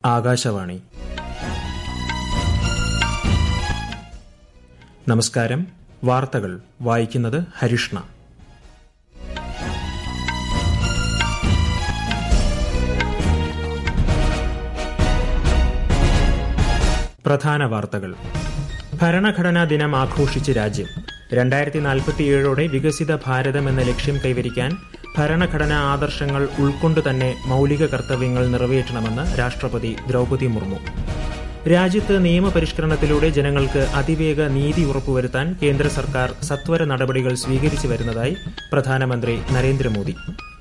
ആകാശവാണി നമസ്കാരം വാർത്തകൾ വായിക്കുന്നത് ഹരിഷ്ണ പ്രധാന വാർത്തകൾ ഭരണഘടനാ ദിനം ആഘോഷിച്ച് രാജ്യം രണ്ടായിരത്തി നാൽപ്പത്തിയേഴോടെ വികസിത ഭാരതം എന്ന ലക്ഷ്യം കൈവരിക്കാൻ ഭരണഘടനാ ആദർശങ്ങൾ ഉൾക്കൊണ്ടു തന്നെ മൌലിക കർത്തവ്യങ്ങൾ നിറവേറ്റണമെന്ന് രാഷ്ട്രപതി ദ്രൌപതി മുർമു രാജ്യത്ത് നിയമപരിഷ്കരണത്തിലൂടെ ജനങ്ങൾക്ക് അതിവേഗ നീതി ഉറപ്പുവരുത്താൻ കേന്ദ്ര സർക്കാർ സത്വര നടപടികൾ സ്വീകരിച്ചു വരുന്നതായി പ്രധാനമന്ത്രി നരേന്ദ്രമോദി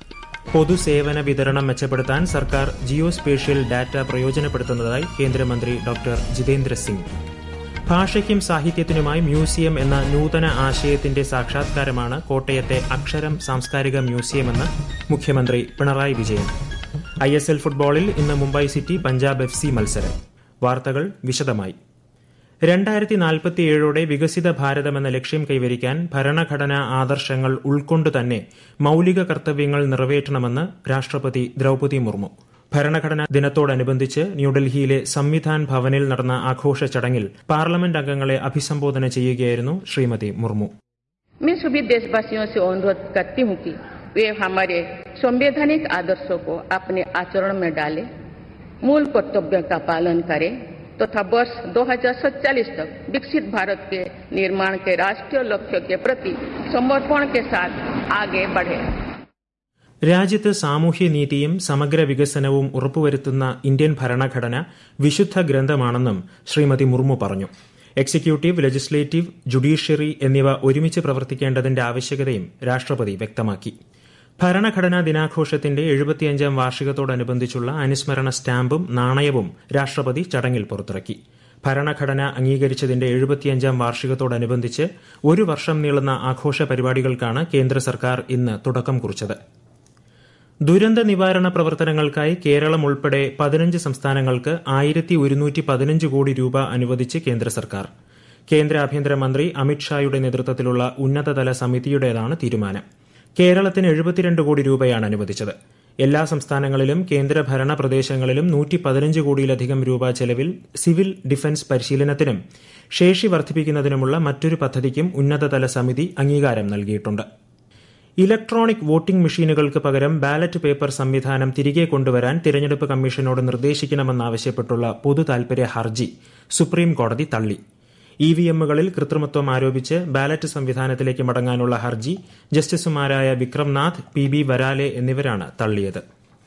പൊതുസേവന വിതരണം മെച്ചപ്പെടുത്താൻ സർക്കാർ ജിയോ സ്പേഷ്യൽ ഡാറ്റ പ്രയോജനപ്പെടുത്തുന്നതായി കേന്ദ്രമന്ത്രി ഡോക്ടർ ജിതേന്ദ്ര സിംഗ് ഭാഷയ്ക്കും സാഹിത്യത്തിനുമായി മ്യൂസിയം എന്ന നൂതന ആശയത്തിന്റെ സാക്ഷാത്കാരമാണ് കോട്ടയത്തെ അക്ഷരം സാംസ്കാരിക മ്യൂസിയമെന്ന് മുഖ്യമന്ത്രി Pinarayi Vijayan I S L ഫുട്ബോളിൽ ഇന്ന് Mumbai City Punjab F C മത്സരം വാർത്തകൾ വിശദമായി രണ്ടായിരത്തി നാൽപ്പത്തിയേഴോടെ വികസിത ഭാരതം എന്ന ലക്ഷ്യം കൈവരിക്കാൻ ഭരണഘടനാ ആദർശങ്ങൾ ഉൾക്കൊണ്ടു തന്നെ മൌലിക കർത്തവ്യങ്ങൾ നിറവേറ്റണമെന്ന് രാഷ്ട്രപതി ദ്രൌപതി മുർമു ഭരണഘടനാ ദിനത്തോടനുബന്ധിച്ച് ന്യൂഡൽഹിയിലെ സംവിധാൻ ഭവനിൽ നടന്ന ആഘോഷ ചടങ്ങിൽ പാർലമെന്റ് അംഗങ്ങളെ അഭിസംബോധന ചെയ്യുകയായിരുന്നു ശ്രീമതി മുർമു मैं सभी देशवासियों से अनुरोध करती हूँ कि वे हमारे संवैधानिक आदर्शों को अपने आचरण में डालें मूल कर्तव्यों का पालन करें तथा तो वर्ष 2047 तक विकसित भारत के निर्माण के राष्ट्रीय लक्ष्य के प्रति समर्पण के साथ आगे बढ़े രാജ്യത്ത് സാമൂഹ്യനീതിയും സമഗ്ര വികസനവും ഉറപ്പുവരുത്തുന്ന ഇന്ത്യൻ ഭരണഘടന വിശുദ്ധ ഗ്രന്ഥമാണെന്നും ശ്രീമതി മുർമു പറഞ്ഞു എക്സിക്യൂട്ടീവ് ലെജിസ്ലേറ്റീവ് ജുഡീഷ്യറി എന്നിവ ഒരുമിച്ച് പ്രവർത്തിക്കേണ്ടതിന്റെ ആവശ്യകതയും രാഷ്ട്രപതി വ്യക്തമാക്കി ഭരണഘടനാ ദിനാഘോഷത്തിന്റെ എഴുപത്തിയഞ്ചാം വാർഷികത്തോടനുബന്ധിച്ചുള്ള അനുസ്മരണ സ്റ്റാമ്പും നാണയവും രാഷ്ട്രപതി ചടങ്ങിൽ പുറത്തിറക്കി ഭരണഘടന അംഗീകരിച്ചതിന്റെ എഴുപത്തിയഞ്ചാം വാർഷികത്തോടനുബന്ധിച്ച് ഒരു വർഷം നീളുന്ന ആഘോഷ പരിപാടികൾക്കാണ് കേന്ദ്ര സർക്കാർ ഇന്ന് തുടക്കം കുറിച്ചത് ദുരന്ത നിവാരണ പ്രവർത്തനങ്ങൾക്കായി കേരളം ഉൾപ്പെടെ പതിനഞ്ച് സംസ്ഥാനങ്ങൾക്ക് ആയിരത്തി ഒരുന്നൂറ്റി പതിനഞ്ച് കോടി രൂപ അനുവദിച്ച് കേന്ദ്ര സർക്കാർ കേന്ദ്ര ആഭ്യന്തരമന്ത്രി അമിത്ഷായുടെ നേതൃത്വത്തിലുള്ള ഉന്നതതല സമിതിയുടേതാണ് തീരുമാനം കേരളത്തിന് എഴുപത്തിരണ്ട് കോടി രൂപയാണ് അനുവദിച്ചത് എല്ലാ സംസ്ഥാനങ്ങളിലും കേന്ദ്രഭരണ പ്രദേശങ്ങളിലും നൂറ്റി പതിനഞ്ച് കോടിയിലധികം രൂപ ചെലവിൽ സിവിൽ ഡിഫൻസ് പരിശീലനത്തിനും ശേഷി വർദ്ധിപ്പിക്കുന്നതിനുമുള്ള മറ്റൊരു പദ്ധതിക്കും ഉന്നതതല സമിതി അംഗീകാരം നൽകിയിട്ടുണ്ട് ഇലക്ട്രോണിക് വോട്ടിംഗ് മെഷീനുകൾക്ക് പകരം ബാലറ്റ് പേപ്പർ സംവിധാനം തിരികെ കൊണ്ടുവരാൻ തിരഞ്ഞെടുപ്പ് കമ്മീഷനോട് നിർദ്ദേശിക്കണമെന്നാവശ്യപ്പെട്ടുള്ള പൊതു താൽപര്യ ഹർജി സുപ്രീം കോടതി തള്ളി ഇവിഎമ്മുകളിൽ കൃത്രിമത്വം ആരോപിച്ച് ബാലറ്റ് സംവിധാനത്തിലേക്ക് മടങ്ങാനുള്ള ഹർജി ജസ്റ്റിസുമാരായ വിക്രംനാഥ് പി ബി വരാലെ എന്നിവരാണ് തള്ളിയത്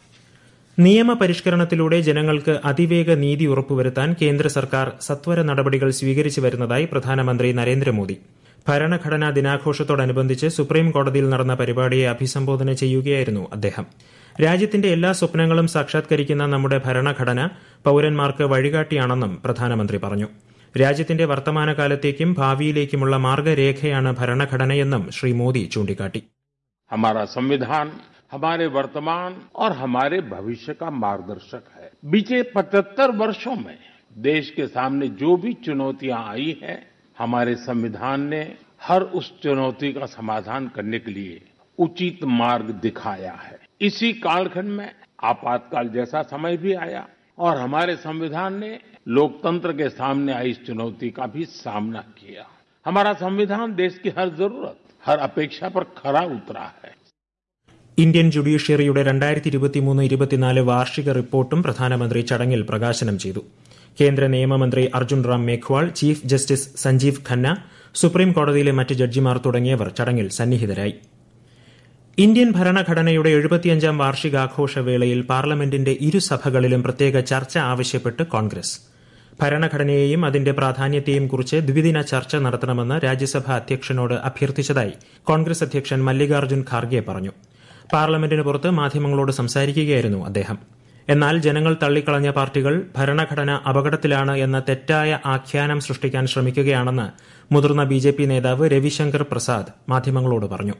നിയമപരിഷ്കരണത്തിലൂടെ ജനങ്ങൾക്ക് അതിവേഗ നീതി ഉറപ്പുവരുത്താൻ കേന്ദ്ര സർക്കാർ സത്വര നടപടികൾ സ്വീകരിച്ചു വരുന്നതായി പ്രധാനമന്ത്രി നരേന്ദ്രമോദി ഭരണഘടനാ ദിനാഘോഷത്തോടനുബന്ധിച്ച് സുപ്രീം കോടതിയിൽ നടന്ന പരിപാടിയെ അഭിസംബോധന ചെയ്യുകയായിരുന്നു അദ്ദേഹം രാജ്യത്തിന്റെ എല്ലാ സ്വപ്നങ്ങളും സാക്ഷാത്കരിക്കുന്ന നമ്മുടെ ഭരണഘടന പൌരന്മാർക്ക് വഴികാട്ടിയാണെന്നും പ്രധാനമന്ത്രി പറഞ്ഞു രാജ്യത്തിന്റെ വർത്തമാനകാലത്തേക്കും ഭാവിയിലേക്കുമുള്ള മാർഗരേഖയാണ് ഭരണഘടനയെന്നും ശ്രീ മോദി ചൂണ്ടിക്കാട്ടി हमारा संविधान हमारे वर्तमान और हमारे भविष्य का मार्गदर्शक है बीते 75 वर्षों में देश के सामने जो भी चुनौतियां आई हैं हमारे संविधान ने हर उस चुनौती का समाधान करने के लिए उचित मार्ग दिखाया है इसी कालखंड में आपातकाल जैसा समय भी आया और हमारे संविधान ने लोकतंत्र के सामने आई इस चुनौती का भी सामना किया हमारा संविधान देश की हर जरूरत हर अपेक्षा पर खरा उतरा है ഇന്ത്യൻ ജുഡീഷ്യറിയുടെ രണ്ടായിരത്തി ഇരുപത്തിമൂന്ന് ഇരുപത്തിനാല് വാർഷിക റിപ്പോർട്ടും പ്രധാനമന്ത്രി ചടങ്ങിൽ പ്രകാശനം ചെയ്തു കേന്ദ്ര നിയമമന്ത്രി Arjun Ram Meghwal chief justice Sanjiv Khanna supreme കോടതിയിലെ മറ്റ് ജഡ്ജിമാർ തുടങ്ങിയവർ ചടങ്ങിൽ സന്നിഹിതരായി ഇന്ത്യൻ ഭരണഘടനയുടെ എഴുപത്തിയഞ്ചാം വാർഷികാഘോഷവേളയിൽ പാർലമെന്റിന്റെ ഇരുസഭകളിലും പ്രത്യേക ചർച്ച ആവശ്യപ്പെട്ട് കോൺഗ്രസ് ഭരണഘടനയെയും അതിന്റെ പ്രാധാന്യത്തെയും കുറിച്ച് ദ്വിദിന ചർച്ച നടത്തണമെന്ന് രാജ്യസഭാ അധ്യക്ഷനോട് അഭ്യർത്ഥിച്ചതായി കോൺഗ്രസ് അധ്യക്ഷൻ മല്ലികാർജ്ജുൻ ഖാർഗെ പറഞ്ഞു പാർലമെന്റിന് പുറത്ത് മാധ്യമങ്ങളോട് സംസാരിക്കുകയായിരുന്നു അദ്ദേഹം എന്നാൽ ജനങ്ങൾ തള്ളിക്കളഞ്ഞ പാർട്ടികൾ ഭരണഘടന അപകടത്തിലാണ് എന്ന തെറ്റായ ആഖ്യാനം സൃഷ്ടിക്കാൻ ശ്രമിക്കുകയാണെന്ന് മുതിർന്ന ബിജെപി നേതാവ് രവിശങ്കർ പ്രസാദ് മാധ്യമങ്ങളോട് പറഞ്ഞു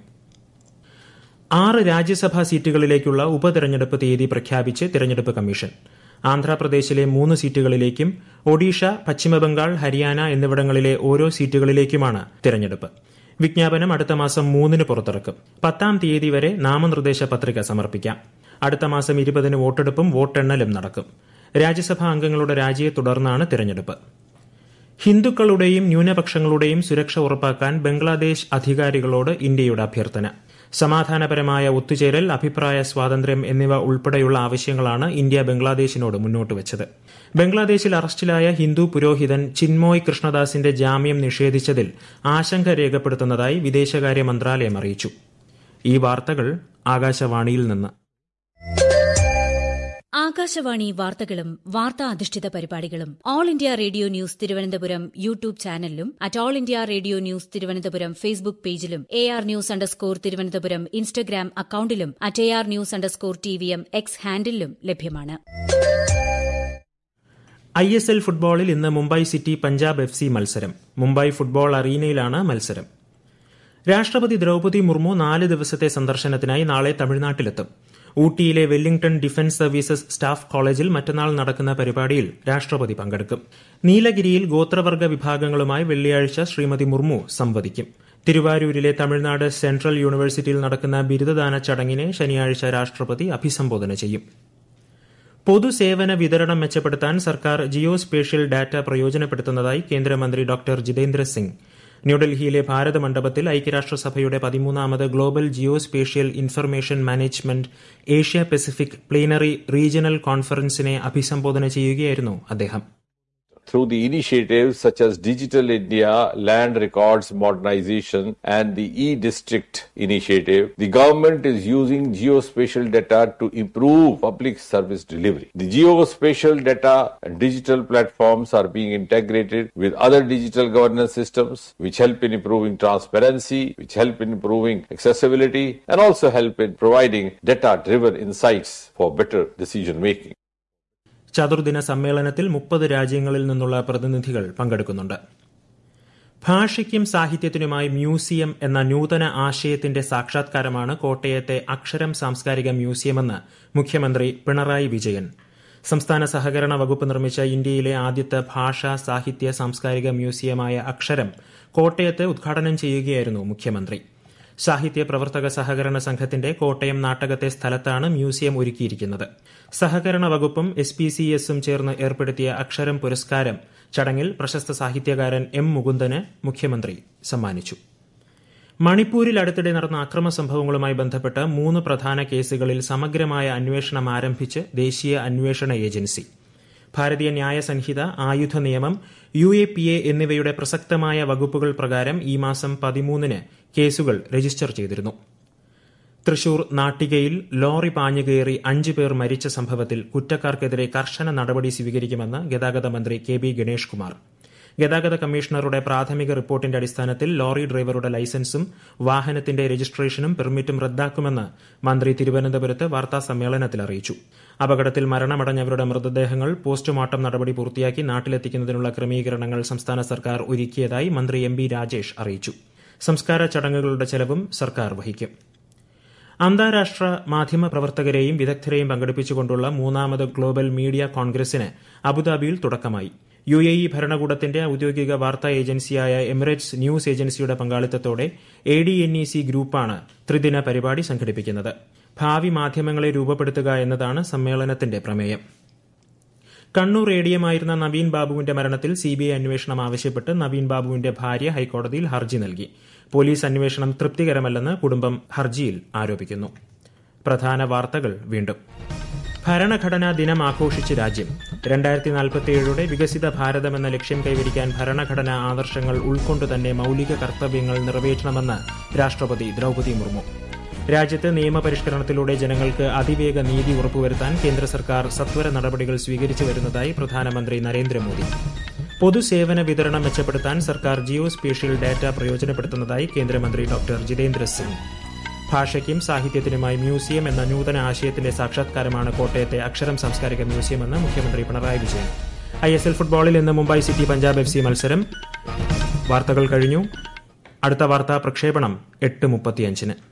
ആറ് രാജ്യസഭാ സീറ്റുകളിലേക്കുള്ള ഉപതെരഞ്ഞെടുപ്പ് തീയതി പ്രഖ്യാപിച്ച് തെരഞ്ഞെടുപ്പ് കമ്മീഷൻ ആന്ധ്രാപ്രദേശിലെ മൂന്ന് സീറ്റുകളിലേക്കും ഒഡീഷ പശ്ചിമബംഗാൾ ഹരിയാന എന്നിവിടങ്ങളിലെ ഓരോ സീറ്റുകളിലേക്കുമാണ് തെരഞ്ഞെടുപ്പ് വിജ്ഞാപനം അടുത്ത മാസം മൂന്നിന് പുറത്തിറക്കും പത്താം തീയതി വരെ നാമനിർദ്ദേശ പത്രിക സമർപ്പിക്കാം അടുത്ത മാസം ഇരുപതിന് വോട്ടെടുപ്പും വോട്ടെണ്ണലും നടക്കും രാജ്യസഭാ അംഗങ്ങളുടെ രാജിയെ തുടർന്നാണ് തിരഞ്ഞെടുപ്പ് ഹിന്ദുക്കളുടെയും ന്യൂനപക്ഷങ്ങളുടെയും സുരക്ഷ ഉറപ്പാക്കാൻ ബംഗ്ലാദേശ് അധികാരികളോട് ഇന്ത്യയുടെ അഭ്യർത്ഥന സമാധാനപരമായ ഒത്തുചേരൽ അഭിപ്രായ സ്വാതന്ത്ര്യം എന്നിവ ഉൾപ്പെടെയുള്ള ആവശ്യങ്ങളാണ് ഇന്ത്യ ബംഗ്ലാദേശിനോട് മുന്നോട്ട് വച്ചത് ബംഗ്ലാദേശിൽ അറസ്റ്റിലായ ഹിന്ദു പുരോഹിതൻ ചിന്മോയ് കൃഷ്ണദാസിന്റെ ജാമ്യം നിഷേധിച്ചതിൽ ആശങ്ക രേഖപ്പെടുത്തുന്നതായി വിദേശകാര്യ മന്ത്രാലയം അറിയിച്ചു ഈ വാർത്തകൾ ആകാശവാണിയിൽ നിന്ന് ആകാശവാണി വാർത്തകളും വാർത്താ അധിഷ്ഠിത പരിപാടികളും All India Radio News Thiruvananthapuram YouTube ചാനലിലും at All India Radio News Thiruvananthapuram Facebook പേജിലും A R news underscore Thiruvananthapuram Instagram അക്കൌണ്ടിലും at A R news underscore T V M X ഹാൻഡിലും ലഭ്യമാണ് ഐ എസ് എൽ ഫുട്ബോളിൽ ഇന്ന് Mumbai City Punjab F C മത്സരം Mumbai football അറീനയിലാണ് മത്സരം രാഷ്ട്രപതി ദ്രൌപതി മുർമു നാല് ദിവസത്തെ സന്ദർശനത്തിനായി നാളെ തമിഴ്നാട്ടിലെത്തും ഊട്ടിയിലെ വെല്ലിംഗ്ടൺ ഡിഫൻസ് സർവീസസ് സ്റ്റാഫ് കോളേജിൽ മറ്റന്നാൾ നടക്കുന്ന പരിപാടിയിൽ രാഷ്ട്രപതി പങ്കെടുക്കും നീലഗിരിയിൽ ഗോത്രവർഗ വിഭാഗങ്ങളുമായി വെള്ളിയാഴ്ച ശ്രീമതി മുർമു സംവദിക്കും തിരുവാരൂരിലെ തമിഴ്നാട് സെൻട്രൽ യൂണിവേഴ്സിറ്റിയിൽ നടക്കുന്ന ബിരുദദാന ചടങ്ങിനെ ശനിയാഴ്ച രാഷ്ട്രപതി അഭിസംബോധന ചെയ്യും പൊതുസേവന വിതരണം മെച്ചപ്പെടുത്താൻ സർക്കാർ ജിയോ സ്പേഷ്യൽ ഡാറ്റ പ്രയോജനപ്പെടുത്തുന്നതായി കേന്ദ്രമന്ത്രി ഡോക്ടർ ജിതേന്ദ്ര സിംഗ് ന്യൂഡൽഹിയിലെ ഭാരത മണ്ഡപത്തിൽ ഐക്യരാഷ്ട്രസഭയുടെ പതിമൂന്നാമത് global geospatial information management Asia Pacific plenary regional കോൺഫറൻസിനെ അഭിസംബോധന ചെയ്യുകയായിരുന്നു അദ്ദേഹം through the initiatives such as Digital India, Land Records Modernization, and the e-District initiative, the government is using geospatial data to improve public service delivery. The geospatial data and digital platforms are being integrated with other digital governance systems, which help in improving transparency, which help in improving accessibility, and also help in providing data-driven insights for better decision making. ചതുർദിന സമ്മേളനത്തിൽ മുപ്പത് രാജ്യങ്ങളിൽ നിന്നുള്ള പ്രതിനിധികൾ പങ്കെടുക്കുന്നുണ്ട് ഭാഷയ്ക്കും സാഹിത്യത്തിനുമായി museum എന്ന നൂതന ആശയത്തിന്റെ സാക്ഷാത്കാരമാണ് കോട്ടയത്തെ അക്ഷരം സാംസ്കാരിക മ്യൂസിയമെന്ന് മുഖ്യമന്ത്രി പിണറായി വിജയൻ സംസ്ഥാന സഹകരണ വകുപ്പ് നിർമ്മിച്ച ഇന്ത്യയിലെ ആദ്യത്തെ ഭാഷാ സാഹിത്യ സാംസ്കാരിക മ്യൂസിയമായ അക്ഷരം കോട്ടയത്ത് ഉദ്ഘാടനം ചെയ്യുകയായിരുന്നു മുഖ്യമന്ത്രി സാഹിത്യ പ്രവർത്തക സഹകരണ സംഘത്തിന്റെ കോട്ടയം നാട്ടകത്തെ സ്ഥലത്താണ് മ്യൂസിയം ഒരുക്കിയിരിക്കുന്നത് സഹകരണ വകുപ്പും എസ് പി സി എസും ചേർന്ന് ഏർപ്പെടുത്തിയ അക്ഷരം പുരസ്കാരം ചടങ്ങിൽ പ്രശസ്ത സാഹിത്യകാരൻ എം മുകുന്ദന് മുഖ്യമന്ത്രി സമ്മാനിച്ചു മണിപ്പൂരിൽ അടുത്തിടെ നടന്ന അക്രമ സംഭവങ്ങളുമായി ബന്ധപ്പെട്ട് മൂന്ന് പ്രധാന കേസുകളിൽ സമഗ്രമായ അന്വേഷണം ആരംഭിച്ച് ദേശീയ അന്വേഷണ ഏജൻസി ഭാരതീയ ന്യായ സംഹിത ആയുധ നിയമം യു എ പി എ എന്നിവയുടെ പ്രസക്തമായ വകുപ്പുകൾ പ്രകാരം ഈ മാസം പതിമൂന്നിന് കേസുകൾ രജിസ്റ്റർ ചെയ്തിരുന്നു തൃശൂർ നാട്ടികയിൽ ലോറി പാഞ്ഞുകയറി അഞ്ചു പേർ മരിച്ച സംഭവത്തിൽ കുറ്റക്കാർക്കെതിരെ കർശന നടപടി സ്വീകരിക്കുമെന്ന് ഗതാഗത മന്ത്രി കെ ബി ഗണേഷ് കുമാർ ഗതാഗത കമ്മീഷണറുടെ പ്രാഥമിക റിപ്പോർട്ടിന്റെ അടിസ്ഥാനത്തിൽ ലോറി ഡ്രൈവറുടെ ലൈസൻസും വാഹനത്തിന്റെ രജിസ്ട്രേഷനും പെർമിറ്റും റദ്ദാക്കുമെന്ന് മന്ത്രി തിരുവനന്തപുരത്ത് വാർത്താസമ്മേളനത്തിൽ അറിയിച്ചു അപകടത്തിൽ മരണമടഞ്ഞവരുടെ മൃതദേഹങ്ങൾ പോസ്റ്റ്മോർട്ടം നടപടി പൂർത്തിയാക്കി നാട്ടിലെത്തിക്കുന്നതിനുള്ള ക്രമീകരണങ്ങൾ സംസ്ഥാന സർക്കാർ ഒരുക്കിയതായി മന്ത്രി എം ബി രാജേഷ് അറിയിച്ചു സംസ്കാര ചടങ്ങുകളുടെ ചെലവും സർക്കാർ വഹിക്കും അന്താരാഷ്ട്ര മാധ്യമ പ്രവർത്തകരെയും വിദഗ്ധരെയും പങ്കെടുപ്പിച്ചുകൊണ്ടുള്ള മൂന്നാമത് ഗ്ലോബൽ മീഡിയ കോൺഗ്രസിന് അബുദാബിയിൽ തുടക്കമായി യു എ ഇ ഭരണകൂടത്തിന്റെ ഔദ്യോഗിക വാർത്താ ഏജൻസിയായ എമിറേറ്റ്സ് ന്യൂസ് ഏജൻസിയുടെ പങ്കാളിത്തത്തോടെ A D N E C ഗ്രൂപ്പാണ് ത്രിദിന പരിപാടി സംഘടിപ്പിക്കുന്നത് ഭാവി മാധ്യമങ്ങളെ രൂപപ്പെടുത്തുക എന്നതാണ് സമ്മേളനത്തിന്റെ പ്രമേയം കണ്ണൂർ എഡിഎമായിരുന്ന നവീൻ ബാബുവിന്റെ മരണത്തിൽ സിബിഐ അന്വേഷണം ആവശ്യപ്പെട്ട് നവീൻ ബാബുവിന്റെ ഭാര്യ ഹൈക്കോടതിയിൽ ഹർജി നൽകി പോലീസ് അന്വേഷണം തൃപ്തികരമല്ലെന്ന് കുടുംബം ഹർജിയിൽ ആരോപിക്കുന്നു പ്രധാന വാർത്തകൾ വീണ്ടും ഭരണഘടനാ ദിനം ആഘോഷിച്ച് രാജ്യം രണ്ടായിരത്തി നാൽപ്പത്തിയേഴോടെ വികസിത ഭാരതം എന്ന ലക്ഷ്യം കൈവരിക്കാൻ ഭരണഘടനാ ആദർശങ്ങൾ ഉൾക്കൊണ്ടുതന്നെ മൌലിക കർത്തവ്യങ്ങൾ നിറവേറ്റണമെന്ന് രാഷ്ട്രപതി ദ്രൌപതി മുർമു രാജ്യത്ത് നിയമപരിഷ്കരണത്തിലൂടെ ജനങ്ങൾക്ക് അതിവേഗ നീതി ഉറപ്പുവരുത്താൻ കേന്ദ്ര സർക്കാർ സത്വര നടപടികൾ സ്വീകരിച്ചു വരുന്നതായി പ്രധാനമന്ത്രി നരേന്ദ്രമോദി പൊതുസേവന വിതരണം മെച്ചപ്പെടുത്താൻ സർക്കാർ ജിയോ സ്പേഷ്യൽ ഡാറ്റ പ്രയോജനപ്പെടുത്തുന്നതായി കേന്ദ്രമന്ത്രി ഡോക്ടർ ജിതേന്ദ്ര സിംഗ് ഭാഷയ്ക്കും സാഹിത്യത്തിനുമായി മ്യൂസിയം എന്ന നൂതന ആശയത്തിന്റെ സാക്ഷാത്കാരമാണ് കോട്ടയത്തെ അക്ഷരം സാംസ്കാരിക മ്യൂസിയമെന്ന് മുഖ്യമന്ത്രി Pinarayi Vijayan I S L ഫുട്ബോളിൽ ഇന്ന് Mumbai City Punjab F C മത്സരം വാർത്തകൾ കഴിഞ്ഞു അടുത്ത വാർത്താ പ്രക്ഷേപണം എട്ട് മുപ്പത്തിയഞ്ചിന്